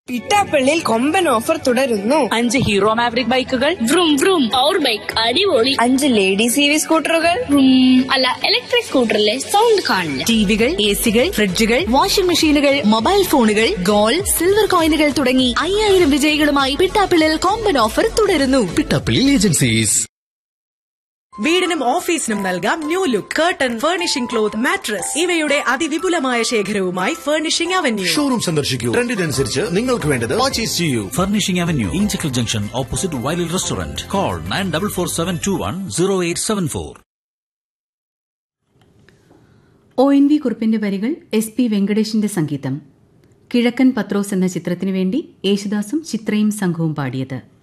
പിട്ടാപ്പള്ളിയിൽ കൊമ്പൻ ഓഫർ തുടരുന്നു അഞ്ച് ഹീറോ മാവറിക് ബൈക്കുകൾ vroom vroom പവർ ബൈക്ക് അടിപൊളി അഞ്ച് ലേഡീസ് ഇ വി സ്കൂട്ടറുകൾ vroom അല്ല ഇലക്ട്രിക് സ്കൂട്ടറിലെ സൗണ്ട് കാണില്ല ടിവികൾ എ സികൾ ഫ്രിഡ്ജുകൾ വാഷിംഗ് മെഷീനുകൾ മൊബൈൽ ഫോണുകൾ ഗോൾഡ് സിൽവർ കോയിനുകൾ തുടങ്ങി അയ്യായിരം വിജയികളുമായി പിട്ടാപ്പിളിൽ കോമ്പൻ ഓഫർ തുടരുന്നു പിട്ടാപ്പിളിൽ ഏജൻസീസ് വീടിനും ഓഫീസിനും നൽകാം new look curtain furnishing cloth mattress ഇവയുടെ അതിവിപുലമായ ശേഖരവുമായി ഫർണിഷിംഗ് അവന്യൂ ഷോറൂം സന്ദർശിക്കൂ ട്രെൻഡിനനുസരിച്ച് നിങ്ങൾക്ക് വേണ്ടത് പർച്ചേസ് ചെയ്യൂ Furnishing Avenue, Inchicle Junction, opposite Wiley Restaurant. Call 9447210874. O N V കുറിപ്പിന്റെ വരികൾ എസ് പി വെങ്കടേഷിന്റെ സംഗീതം കിഴക്കൻ പത്രോസ് എന്ന ചിത്രത്തിനു വേണ്ടി യേശുദാസും ചിത്രയും സംഘവും പാടിയത്